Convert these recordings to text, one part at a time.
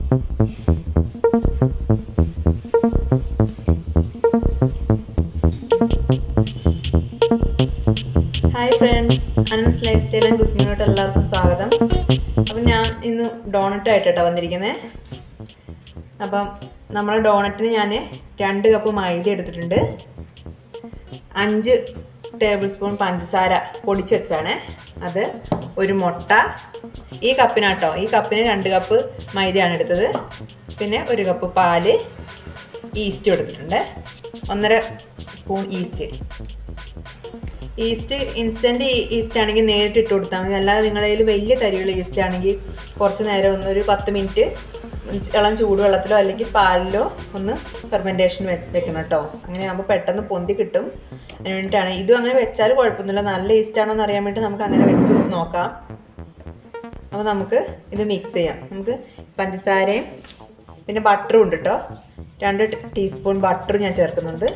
hi friends Anas life style and കുക്കിങ്ങിലോട്ട് എല്ലാവർക്കും സ്വാഗതം അപ്പം ഞാൻ ഇന്ന് ഡോണറ്റ് ആയിട്ടാണ് വന്നിരിക്കുന്നത് അപ്പം നമ്മുടെ ഡോണറ്റിന് ഞാൻ രണ്ട് കപ്പ് മൈദ എടുത്തിട്ടുണ്ട് അഞ്ച് ടേബിൾ സ്പൂൺ പഞ്ചസാര പൊടിച്ച് വെച്ചാണ് അത് ഒരു മുട്ട ഈ കപ്പിനാട്ടോ ഈ കപ്പിന് രണ്ട് കപ്പ് മൈദയാണ് എടുത്തത് പിന്നെ ഒരു കപ്പ് പാല് ഈസ്റ്റ് എടുത്തിട്ടുണ്ട് ഒന്നര spoon yeast yeast instant yeast ആണെങ്കിൽ നേരിട്ട് ഇട്ട് കൊടുത്താൽ മതി അല്ലാതെ നിങ്ങളുടെ കയ്യിൽ വലിയ തരിയുള്ള ഈസ്റ്റ് ആണെങ്കിൽ കുറച്ച് നേരം ഒന്ന് ഒരു പത്ത് മിനിറ്റ് ഇളം ചൂടുവെള്ളത്തിലോ അല്ലെങ്കിൽ പാലിലോ ഒന്ന് ഫെർമെൻറ്റേഷൻ വെക്കണം കേട്ടോ അങ്ങനെ ആകുമ്പോൾ പെട്ടെന്ന് പൊന്തി കിട്ടും അതിന് വേണ്ടിയിട്ടാണ് ഇതും അങ്ങനെ വെച്ചാൽ കുഴപ്പമൊന്നുമില്ല നല്ല ഈസ്റ്റ് ആണോ എന്ന് അറിയാൻ വേണ്ടി നമുക്ക് അങ്ങനെ വെച്ച് നോക്കാം അപ്പോൾ നമുക്ക് ഇത് മിക്സ് ചെയ്യാം നമുക്ക് പഞ്ചസാരയും പിന്നെ ബട്ടറും ഉണ്ട് കേട്ടോ രണ്ട് ടീസ്പൂൺ ബട്ടർ ഞാൻ ചേർക്കുന്നുണ്ട്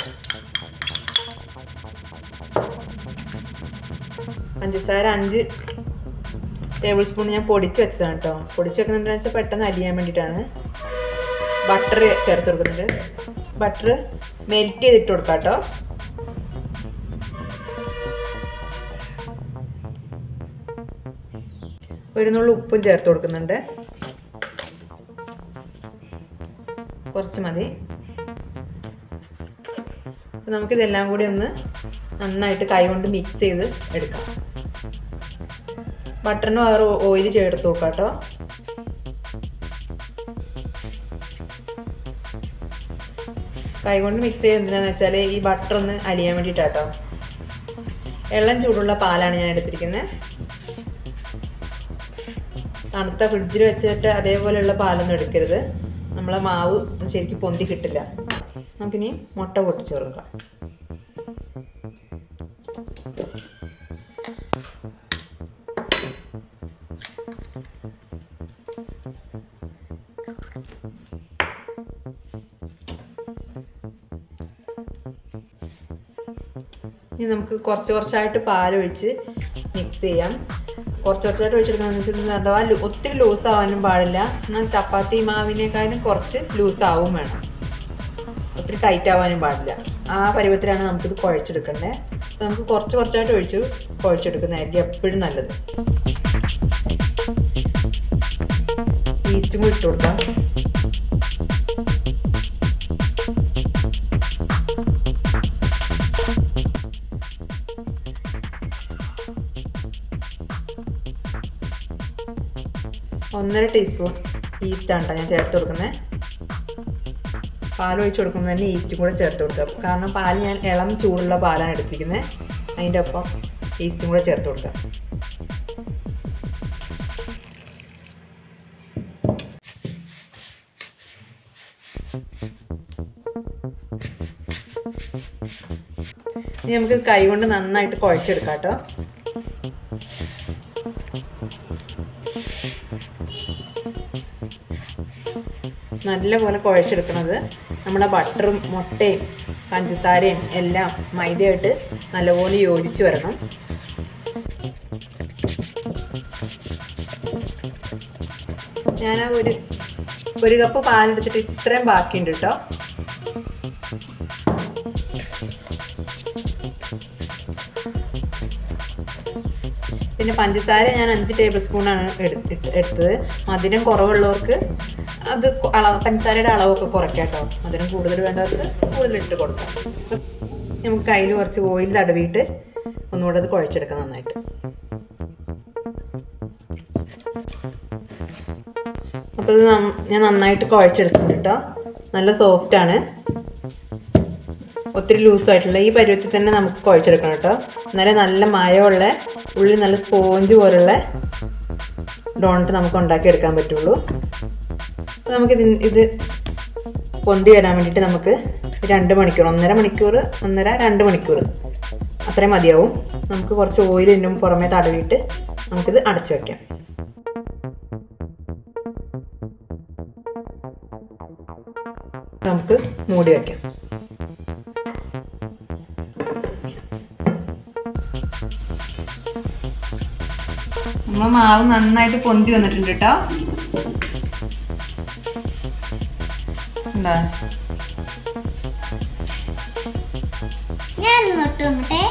പഞ്ചസാര അഞ്ച് ടേബിൾ സ്പൂൺ ഞാൻ പൊടിച്ച് വെച്ചതാണ് കേട്ടോ പൊടിച്ച് വെക്കുന്നുണ്ടെന്ന് വെച്ചാൽ പെട്ടെന്ന് അലിയാൻ വേണ്ടിയിട്ടാണ് ബട്ടർ ചേർത്ത് കൊടുക്കുന്നുണ്ട് ബട്ടർ മെൽറ്റ് ചെയ്തിട്ട് കൊടുക്കാം കേട്ടോ ഒരു നുള്ളു ഉപ്പും ചേർത്ത് കൊടുക്കുന്നുണ്ട് കുറച്ച് മതി നമുക്കിതെല്ലാം കൂടി ഒന്ന് നന്നായിട്ട് കൈ കൊണ്ട് മിക്സ് ചെയ്ത് എടുക്കാം ബട്ടറിന് വേറെ ഓയിൽ ചേർത്ത് നോക്കാം കേട്ടോ കൈ കൊണ്ട് മിക്സ് ചെയ്യുന്നത് എന്തിനാന്ന് വെച്ചാൽ ഈ ബട്ടർ ഒന്ന് അലിയാൻ വേണ്ടിയിട്ടാട്ടോ ഇളം ചൂടുള്ള പാലാണ് ഞാൻ എടുത്തിരിക്കുന്നത് തണുത്ത ഫ്രിഡ്ജിൽ വെച്ചിട്ട് അതേപോലെയുള്ള പാലൊന്നും എടുക്കരുത് നമ്മളെ മാവ് ശരിക്കും പൊന്തി കിട്ടില്ല നമുക്കിനി മുട്ട പൊട്ടിച്ച് കൊടുക്കാം ഇനി നമുക്ക് കുറച്ച് കുറച്ചായിട്ട് പാലൊഴിച്ച് മിക്സ് ചെയ്യാം കുറച്ച് കുറച്ചായിട്ട് ഒഴിച്ചെടുക്കണമെന്ന് വെച്ചാൽ അഥവാ ഒത്തിരി ലൂസ് ആവാനും പാടില്ല എന്നാൽ ചപ്പാത്തി മാവിനേക്കാളും കുറച്ച് ലൂസ് ആവും വേണം ഒത്തിരി ടൈറ്റ് ആവാനും പാടില്ല ആ പരുവത്തിലാണ് നമുക്കിത് കുഴച്ചെടുക്കേണ്ടത് അപ്പോൾ നമുക്ക് കുറച്ച് കുറച്ചായിട്ട് ഒഴിച്ച് കുഴച്ചെടുക്കുന്നതായിരിക്കും എപ്പോഴും നല്ലത് ഈസ്റ്റും കൂടി ഇട്ട് കൊടുക്കാം ഒന്നര ടീസ്പൂൺ ഈസ്റ്റാണ് കേട്ടോ ഞാൻ ചേർത്ത് കൊടുക്കുന്നത് പാൽ ഒഴിച്ച് കൊടുക്കുമ്പോൾ തന്നെ ഈസ്റ്റ് കൂടെ ചേർത്ത് കൊടുക്കുക കാരണം പാൽ ഞാൻ ഇളം ചൂടുള്ള പാലാണ് എടുത്തിരിക്കുന്നത് അതിൻ്റെ ഒപ്പം ഈസ്റ്റും കൂടെ ചേർത്ത് കൊടുക്കുക ഇനി നമുക്ക് കൈ കൊണ്ട് നന്നായിട്ട് കുഴച്ചെടുക്കാം കേട്ടോ നല്ലപോലെ കുഴച്ചെടുക്കുന്നത് നമ്മുടെ ബട്ടറും മുട്ടയും പഞ്ചസാരയും എല്ലാം മൈദയായിട്ട് നല്ലപോലെ യോജിച്ച് വരണം ഞാൻ ആ ഒരു ഒരു കപ്പ് പാലെടുത്തിട്ട് ഇത്രയും ബാക്കിയുണ്ട് കേട്ടോ പിന്നെ പഞ്ചസാര ഞാൻ അഞ്ച് ടേബിൾ സ്പൂണാണ് എടുത്തിട്ട് എടുത്തത് മധുരം കുറവുള്ളവർക്ക് അത് അളവ് പഞ്ചസാരയുടെ അളവൊക്കെ കുറയ്ക്കാം കേട്ടോ മധുരം കൂടുതൽ വേണ്ടവർക്ക് കൂടുതൽ ഇട്ട് കൊടുക്കാം നമുക്ക് കയ്യിൽ കുറച്ച് ഓയിൽ തടവിയിട്ട് ഒന്നുകൂടെ അത് കുഴച്ചെടുക്കാം നന്നായിട്ട് അപ്പോൾ ഇത് ഞാൻ നന്നായിട്ട് കുഴച്ചെടുത്തിട്ടുണ്ട് കേട്ടോ നല്ല സോഫ്റ്റാണ് ഒത്തിരി ലൂസായിട്ടുള്ള ഈ പരുവത്തിൽ തന്നെ നമുക്ക് കുഴച്ചെടുക്കണം കേട്ടോ എന്നാലേ നല്ല മയമുള്ള ഉള്ളിൽ നല്ല സ്പോഞ്ച് പോലുള്ള ഡോണറ്റ് നമുക്ക് ഉണ്ടാക്കിയെടുക്കാൻ പറ്റുള്ളൂ അപ്പോൾ നമുക്ക് ഇത് ഇത് പൊന്തി വരാൻ വേണ്ടിയിട്ട് നമുക്ക് രണ്ട് മണിക്കൂർ ഒന്നര മണിക്കൂർ ഒന്നര രണ്ട് മണിക്കൂർ അത്രയും മതിയാവും നമുക്ക് കുറച്ച് ഓയിൽ ഇതിനും പുറമേ തടവിയിട്ട് നമുക്കിത് അടച്ചു വയ്ക്കാം നമുക്ക് മൂടി വയ്ക്കാം നമ്മൾ മാവ് നന്നായിട്ട് പൊന്തി വന്നിട്ടുണ്ട് കേട്ടോ എന്താ ഞാൻ തൊട്ട് നോക്കട്ടെ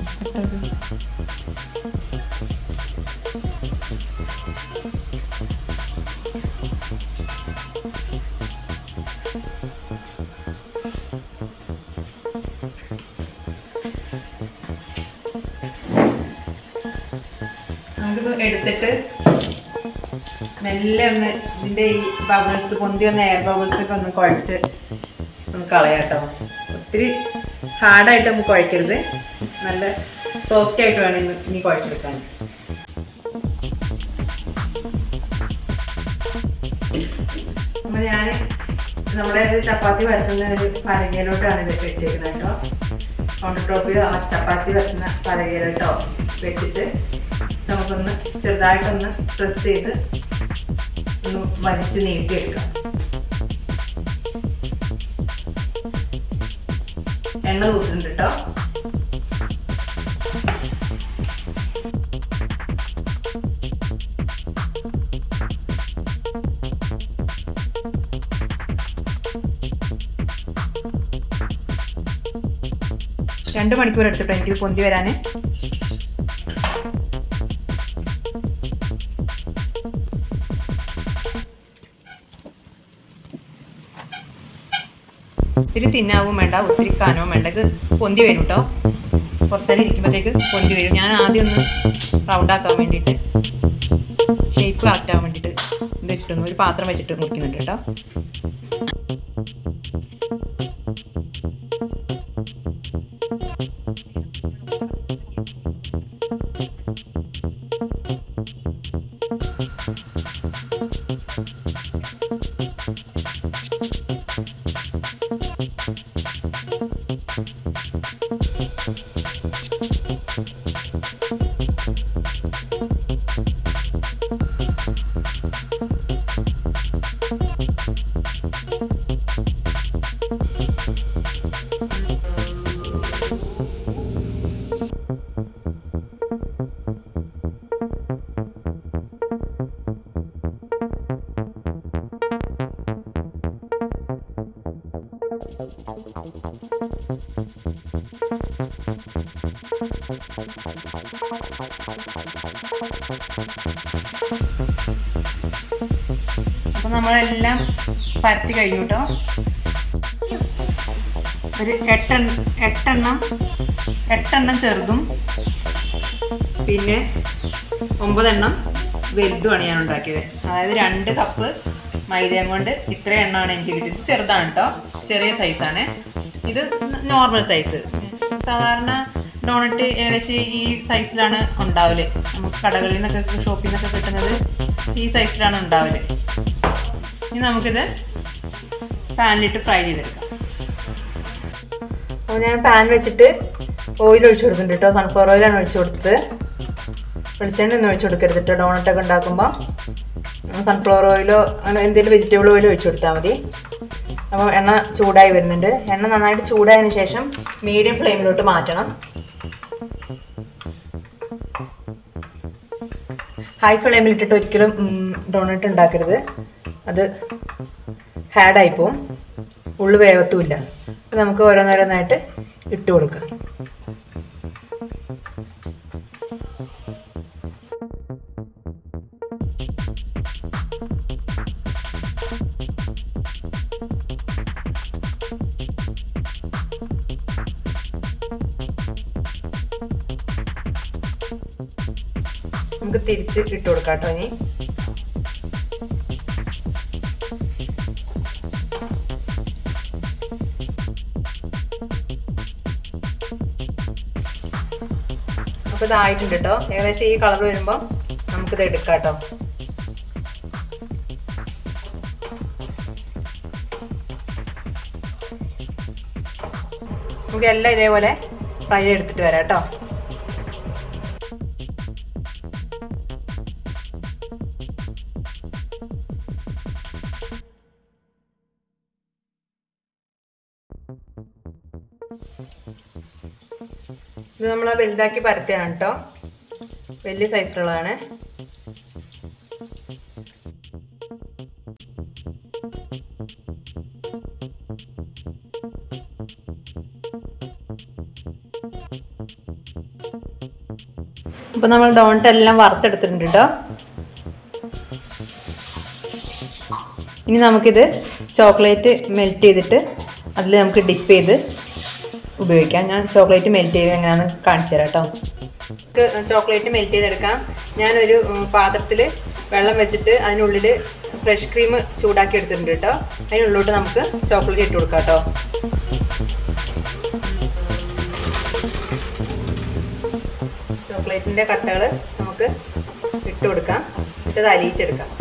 നമുക്കിത് എടുത്തിട്ട് മെല്ലെ ഒന്ന് ഇതിന്റെ ഈ ബബിൾസ് പൊന്തി വന്ന എയർ ബബിൾസ് ഒക്കെ ഒന്ന് കുഴച്ച് ഒന്ന് കളയാട്ടോ ഒത്തിരി ഹാർഡായിട്ട് നമുക്ക് കുഴക്കരുത് നല്ല സോഫ്റ്റ് ആയിട്ട് വേണം ഇന്ന് ഇനി കുഴച്ചെടുക്കാൻ അപ്പൊ ഞാൻ നമ്മുടെ ഒരു ചപ്പാത്തി പരത്തുന്ന ഒരു പലകയിലോട്ടാണ് ഇത് വെച്ചേക്കുന്നത് കേട്ടോ കൗണ്ടർ ടോപ്പിൽ ആ ചപ്പാത്തി പരത്തുന്ന പലകയിലോട്ടോ വെച്ചിട്ട് നമുക്കൊന്ന് ചെറുതായിട്ടൊന്ന് പ്രസ് ചെയ്ത് ഒന്ന് വലിച്ച് നീട്ടിയെടുക്കാം എണ്ണ തൂക്കുന്നുണ്ട് കേട്ടോ രണ്ട് മണിക്കൂർ എടുത്തിട്ടോ എനിക്ക് പൊന്തി വരാന് ഒത്തിരി തിന്നാവും വേണ്ട ഒത്തിരി കനവും വേണ്ട ഇത് പൊന്തി വരും കേട്ടോ കുറച്ച് നേരം ഇരിക്കുമ്പോഴത്തേക്ക് പൊന്തി വരും ഞാൻ ആദ്യം ഒന്ന് റൗണ്ട് ആക്കാൻ വേണ്ടിയിട്ട് ഷേപ്പ് കറക്റ്റ് ആവാൻ വേണ്ടിയിട്ട് ഇത് വെച്ചിട്ടൊന്ന് ഒരു പാത്രം വെച്ചിട്ട് മുറിക്കുന്നുണ്ട് കേട്ടോ അപ്പോൾ നമ്മളെല്ലാം പരത്തി കഴിഞ്ഞു കേട്ടോ ഒരു എട്ടെണ്ണ എട്ടെണ്ണം എട്ടെണ്ണം ചെറുതും പിന്നെ ഒമ്പതെണ്ണം വലുതുമാണ് ഞാൻ ഉണ്ടാക്കിയത് അതായത് രണ്ട് കപ്പ് മൈദയും കൊണ്ട് ഇത്ര എണ്ണമാണ് എനിക്ക് കിട്ടിയത് ഇത് ചെറുതാണ് കേട്ടോ ചെറിയ സൈസാണ് ഇത് നോർമൽ സൈസ് സാധാരണ ഡോണറ്റ് ഏകദേശം ഈ സൈസിലാണ് ഉണ്ടാവല് നമുക്ക് കടകളിൽ നിന്നൊക്കെ ഷോപ്പിൽ നിന്നൊക്കെ കിട്ടുന്നത് ഈ സൈസിലാണ് ഉണ്ടാവല് ഇനി നമുക്കിത് പാനിലിട്ട് ഫ്രൈ ചെയ്തെടുക്കാം അപ്പോൾ ഞാൻ പാൻ വെച്ചിട്ട് ഓയിൽ ഒഴിച്ചു കൊടുക്കുന്നുണ്ട് കേട്ടോ സൺഫ്ലവർ ഓയിലാണ് ഒഴിച്ചു കൊടുത്തത് വെളിച്ചെണ്ണ ഒന്നും ഒഴിച്ചു കൊടുക്കരുത് കേട്ടോ ഡോണറ്റൊക്കെ ഉണ്ടാക്കുമ്പോൾ സൺഫ്ലവർ ഓയിലോ അങ്ങനെ എന്തെങ്കിലും വെജിറ്റബിൾ ഓയിലോ ഒഴിച്ചു കൊടുത്താൽ മതി അപ്പോൾ എണ്ണ ചൂടായി വരുന്നുണ്ട് എണ്ണ നന്നായിട്ട് ചൂടായതിന് ശേഷം മീഡിയം ഫ്ലെയിമിലോട്ട് മാറ്റണം ഹൈ ഫ്ലെയിമിൽ ഇട്ടിട്ട് ഒരിക്കലും ഡോണറ്റ് ഉണ്ടാക്കരുത് അത് ഹാഡായി പോവും ഉള്ളു വേവത്തുമില്ല അപ്പോൾ നമുക്ക് ഓരോന്നോരോന്നായിട്ട് ഇട്ട് കൊടുക്കാം നമുക്ക് തിരിച്ച് ഇട്ട് കൊടുക്കാം കേട്ടോ ഇനി അപ്പോൾ ഇതായിട്ടുണ്ട് കേട്ടോ ഏകദേശം ഈ കളർ വരുമ്പോൾ നമുക്കിത് എടുക്കാം കേട്ടോ നമുക്ക് എല്ലാം ഇതേപോലെ ഫ്രൈ എടുത്തിട്ട് വരാം കേട്ടോ ഇത് നമ്മൾ വലുതാക്കി പരത്തിയാണ് കേട്ടോ വലിയ സൈസിലുള്ളതാണ് അപ്പോൾ നമ്മൾ ഡോണറ്റ് എല്ലാം വറുത്തെടുത്തിട്ടുണ്ട് കേട്ടോ ഇനി നമുക്കിത് ചോക്ലേറ്റ് മെൽറ്റ് ചെയ്തിട്ട് അതിൽ നമുക്ക് ഡിപ്പ് ചെയ്ത് ഉപയോഗിക്കാം ഞാൻ ചോക്ലേറ്റ് മെൽറ്റ് ചെയ്ത് എങ്ങനെയാണെന്ന് കാണിച്ചു തരാം കേട്ടോ നമുക്ക് ചോക്ലേറ്റ് മെൽറ്റ് ചെയ്തെടുക്കാം ഞാനൊരു പാത്രത്തിൽ വെള്ളം വെച്ചിട്ട് അതിനുള്ളിൽ ഫ്രഷ് ക്രീം ചൂടാക്കി എടുത്തിട്ടുണ്ട് കേട്ടോ അതിനുള്ളിലോട്ട് നമുക്ക് ചോക്ലേറ്റ് ഇട്ട് കൊടുക്കാം കേട്ടോ ചോക്ലേറ്റിൻ്റെ കട്ടകൾ നമുക്ക് ഇട്ട് കൊടുക്കാം ഇത് അലിയിച്ചെടുക്കാം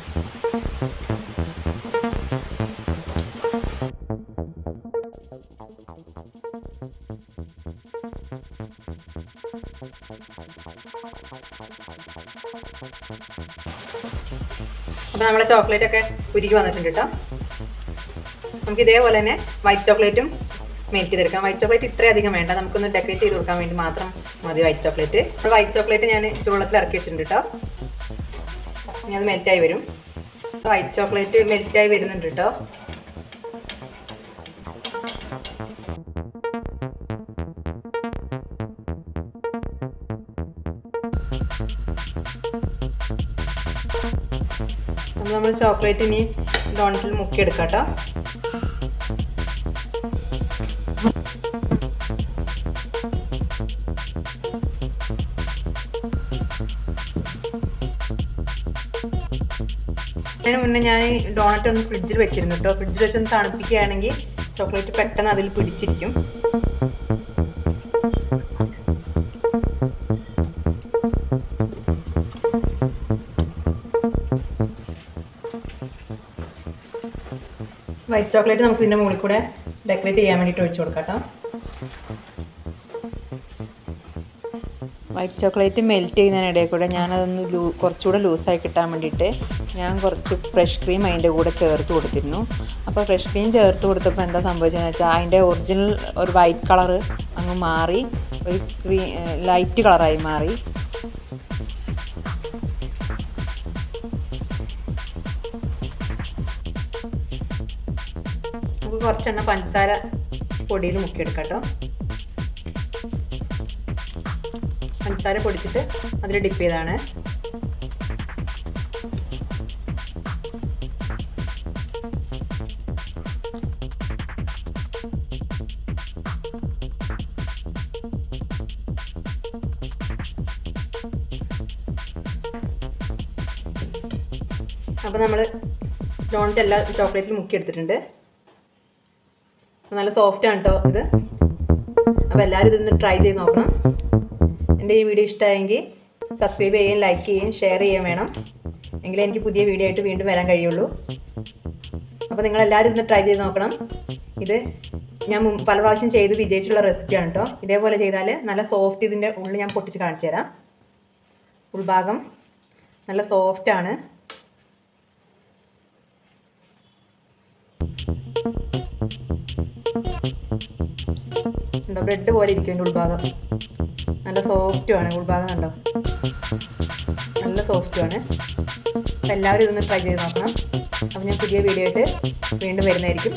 അപ്പോൾ നമ്മുടെ ചോക്ലേറ്റ് ഒക്കെ ഉരുകി വന്നിട്ടുണ്ട് കേട്ടോ നമുക്ക് ഇതേപോലെ തന്നെ വൈറ്റ് ചോക്ലേറ്റും മെൽറ്റ് ചെയ്തെടുക്കാം വൈറ്റ് ചോക്ലേറ്റ് ഇത്രയും അധികം വേണ്ട നമുക്കൊന്ന് ഡെക്കറേറ്റ് ചെയ്ത് കൊടുക്കാൻ വേണ്ടി മാത്രം മതി വൈറ്റ് ചോക്ലേറ്റ് അപ്പോൾ വൈറ്റ് ചോക്ലേറ്റ് ഞാൻ ചൂളത്തിൽ ഇറക്കി വെച്ചിട്ടുണ്ട് കേട്ടോ ഇനി അത് മെൽറ്റായി വരും വൈറ്റ് ചോക്ലേറ്റ് മെൽറ്റായി വരുന്നുണ്ട് കേട്ടോ അപ്പോൾ നമ്മൾ ചോക്ലേറ്റ് ഇനി ഡോണറ്റിൽ മുക്കിയെടുക്കാം കേട്ടോ അതിന് മുന്നേ ഞാൻ ഡോണറ്റ് ഒന്ന് ഫ്രിഡ്ജിൽ വെച്ചിരുന്നു കേട്ടോ ഫ്രിഡ്ജിൽ വെച്ചൊന്ന് തണുപ്പിക്കുകയാണെങ്കിൽ ചോക്ലേറ്റ് പെട്ടെന്ന് അതിൽ പിടിച്ചിരിക്കും വൈറ്റ് ചോക്ലേറ്റ് നമുക്ക് ഇതിൻ്റെ മുകളിൽ കൂടെ ഡെക്കറേറ്റ് ചെയ്യാൻ വേണ്ടിയിട്ട് ഒഴിച്ചു കൊടുക്കാം കേട്ടോ വൈറ്റ് ചോക്ലേറ്റ് മെൽറ്റ് ചെയ്യുന്നതിനിടയിൽ കൂടെ ഞാനതൊന്ന് ലൂ കുറച്ചുകൂടെ ലൂസായി കിട്ടാൻ വേണ്ടിയിട്ട് ഞാൻ കുറച്ച് ഫ്രഷ് ക്രീം അതിൻ്റെ കൂടെ ചേർത്ത് കൊടുത്തിരുന്നു അപ്പോൾ ഫ്രഷ് ക്രീം ചേർത്ത് കൊടുത്തപ്പോൾ എന്താ സംഭവിച്ചതെന്ന് വെച്ചാൽ അതിൻ്റെ ഒറിജിനൽ ഒരു വൈറ്റ് കളറ് അങ്ങ് മാറി ഒരു ക്രീ ലൈറ്റ് കളറായി മാറി നമുക്ക് കുറച്ചെണ്ണ പഞ്ചസാര പൊടിയിൽ മുക്കിയെടുക്കാം കേട്ടോ പഞ്ചസാര പൊടിച്ചിട്ട് അതിൽ ഡിപ്പ് ചെയ്താണ് അപ്പോൾ നമ്മൾ ഡോണറ്റ് എല്ലാ ചോക്ലേറ്റിൽ മുക്കി എടുത്തിട്ടുണ്ട് നല്ല സോഫ്റ്റ് ആണ് കേട്ടോ ഇത് അപ്പോൾ എല്ലാവരും ഇതൊന്ന് ട്രൈ ചെയ്ത് നോക്കണം എൻ്റെ ഈ വീഡിയോ ഇഷ്ടമായെങ്കിൽ സബ്സ്ക്രൈബ് ചെയ്യുകയും ലൈക്ക് ചെയ്യുകയും ഷെയർ ചെയ്യുകയും വേണം എങ്കിലേ എനിക്ക് പുതിയ വീഡിയോ ആയിട്ട് വീണ്ടും വരാൻ കഴിയുള്ളൂ അപ്പോൾ നിങ്ങളെല്ലാവരും ഇന്ന് ട്രൈ ചെയ്ത് നോക്കണം ഇത് ഞാൻ മുമ്പ് പല പ്രാവശ്യം ചെയ്ത് വിജയിച്ചുള്ള റെസിപ്പിയാണ് കേട്ടോ ഇതേപോലെ ചെയ്താൽ നല്ല സോഫ്റ്റ് ഇതിൻ്റെ ഉള്ളിൽ ഞാൻ പൊട്ടിച്ച് കാണിച്ചു തരാം ഉൾഭാഗം നല്ല സോഫ്റ്റ് ആണ് ഉണ്ടോ ബ്രെഡ് പോലെ ഇരിക്കും എൻ്റെ ഉൾഭാഗം നല്ല സോഫ്റ്റും ആണ് ഉൾഭാഗം കണ്ടോ നല്ല സോഫ്റ്റും ആണ് അപ്പോൾ എല്ലാവരും ഇതൊന്ന് ട്രൈ ചെയ്ത് നോക്കണം അപ്പോൾ ഞാൻ പുതിയ വീഡിയോ ആയിട്ട് വീണ്ടും വരുന്നതായിരിക്കും